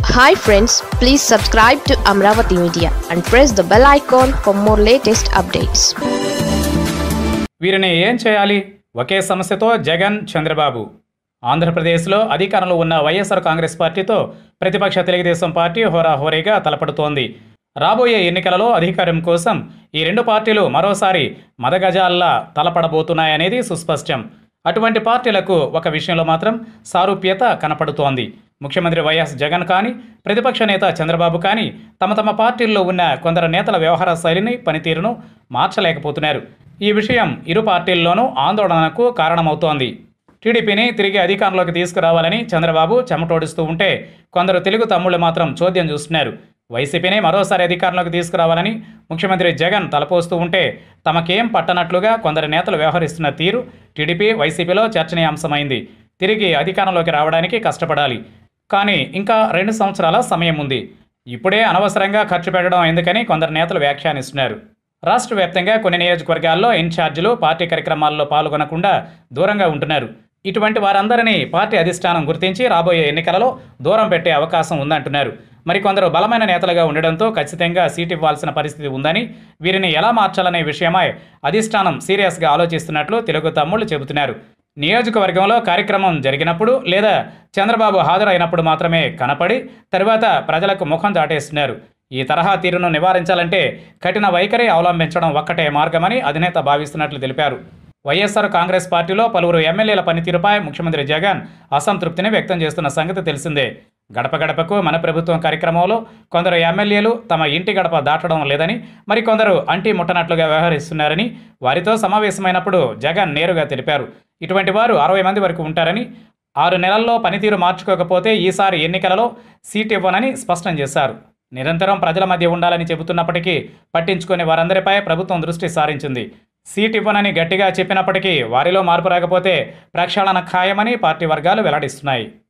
hi friends please subscribe to Amaravati media and press the bell icon for more latest updates వీరిని ఏం చేయాలి ఒకే సమస్యతో జగన్ చంద్రబాబు ఆంధ్రప్రదేశ్లో అధికారంలో ఉన్న వైఎస్ఆర్ కాంగ్రెస్ పార్టీతో ప్రతిపక్ష తెలుగుదేశం పార్టీ హోరాహోరీగా తలపడుతోంది రాబోయే ఎన్నికలలో అధికారం కోసం ఈ రెండు పార్టీలు మరోసారి మదగజాల్లా తలపడబోతున్నాయనేది సుస్పష్టం అటువంటి పార్టీలకు ఒక విషయంలో మాత్రం సారూప్యత కనపడుతోంది ముఖ్యమంత్రి వైఎస్ జగన్ కానీ ప్రతిపక్ష నేత చంద్రబాబు కానీ తమ తమ పార్టీల్లో ఉన్న కొందరు నేతల వ్యవహార శైలిని పనితీరును మార్చలేకపోతున్నారు ఈ విషయం ఇరు పార్టీల్లోనూ ఆందోళనకు కారణమవుతోంది టీడీపీని తిరిగి అధికారంలోకి తీసుకురావాలని చంద్రబాబు చెమటోడిస్తూ ఉంటే కొందరు తెలుగు తమ్ముళ్ళు మాత్రం చోద్యం చూస్తున్నారు వైసీపీని మరోసారి అధికారంలోకి తీసుకురావాలని ముఖ్యమంత్రి జగన్ తలపోస్తూ ఉంటే తమకేం పట్టనట్లుగా కొందరు నేతలు వ్యవహరిస్తున్న తీరు టీడీపీ వైసీపీలో చర్చనీయాంశమైంది తిరిగి అధికారంలోకి రావడానికి కష్టపడాలి కానీ ఇంకా రెండు సంవత్సరాల సమయం ఉంది ఇప్పుడే అనవసరంగా ఖర్చు పెట్టడం ఎందుకని కొందరు నేతలు వ్యాఖ్యానిస్తున్నారు రాష్ట్ర వ్యాప్తంగా కొన్ని నియోజకవర్గాల్లో ఇన్ఛార్జీలు పార్టీ కార్యక్రమాల్లో పాల్గొనకుండా దూరంగా ఉంటున్నారు ఇటువంటి వారందరినీ పార్టీ అధిష్టానం గుర్తించి రాబోయే ఎన్నికలలో దూరం పెట్టే అవకాశం ఉందంటున్నారు మరికొందరు బలమైన నేతలుగా ఉండడంతో ఖచ్చితంగా సీట్ ఇవ్వాల్సిన పరిస్థితి ఉందని వీరిని ఎలా మార్చాలనే విషయమై అధిష్టానం సీరియస్గా ఆలోచిస్తున్నట్లు తెలుగు తమ్ముళ్ళు చెబుతున్నారు నియోజకవర్గంలో కార్యక్రమం జరిగినప్పుడు లేదా చంద్రబాబు హాజరైనప్పుడు మాత్రమే కనపడి తరువాత ప్రజలకు ముఖం దాటేస్తున్నారు ఈ తరహా తీరును నివారించాలంటే కఠిన వైఖరి అవలంబించడం ఒక్కటే మార్గమని అధినేత భావిస్తున్నట్లు తెలిపారు వైఎస్ఆర్ కాంగ్రెస్ పార్టీలో పలువురు ఎమ్మెల్యేల పనితీరుపై ముఖ్యమంత్రి జగన్ అసంతృప్తిని వ్యక్తం చేస్తున్న సంగతి తెలిసిందే గడప గడపకు మన ప్రభుత్వం కార్యక్రమంలో కొందరు ఎమ్మెల్యేలు తమ ఇంటి గడప దాటడం లేదని మరికొందరు అంటి ముట్టనట్లుగా వ్యవహరిస్తున్నారని వారితో సమావేశమైనప్పుడు జగన్ నేరుగా తెలిపారు ఇటువంటి వారు అరవై మంది వరకు ఉంటారని ఆరు నెలల్లో పనితీరు మార్చుకోకపోతే ఈసారి ఎన్నికలలో సీట్ ఇవ్వనని స్పష్టం చేశారు నిరంతరం ప్రజల మధ్య ఉండాలని చెబుతున్నప్పటికీ పట్టించుకునే వారందరిపై ప్రభుత్వం దృష్టి సారించింది సీట్ ఇవ్వనని గట్టిగా చెప్పినప్పటికీ వారిలో మార్పు రాకపోతే ప్రక్షాళన ఖాయమని పార్టీ వర్గాలు వెల్లడిస్తున్నాయి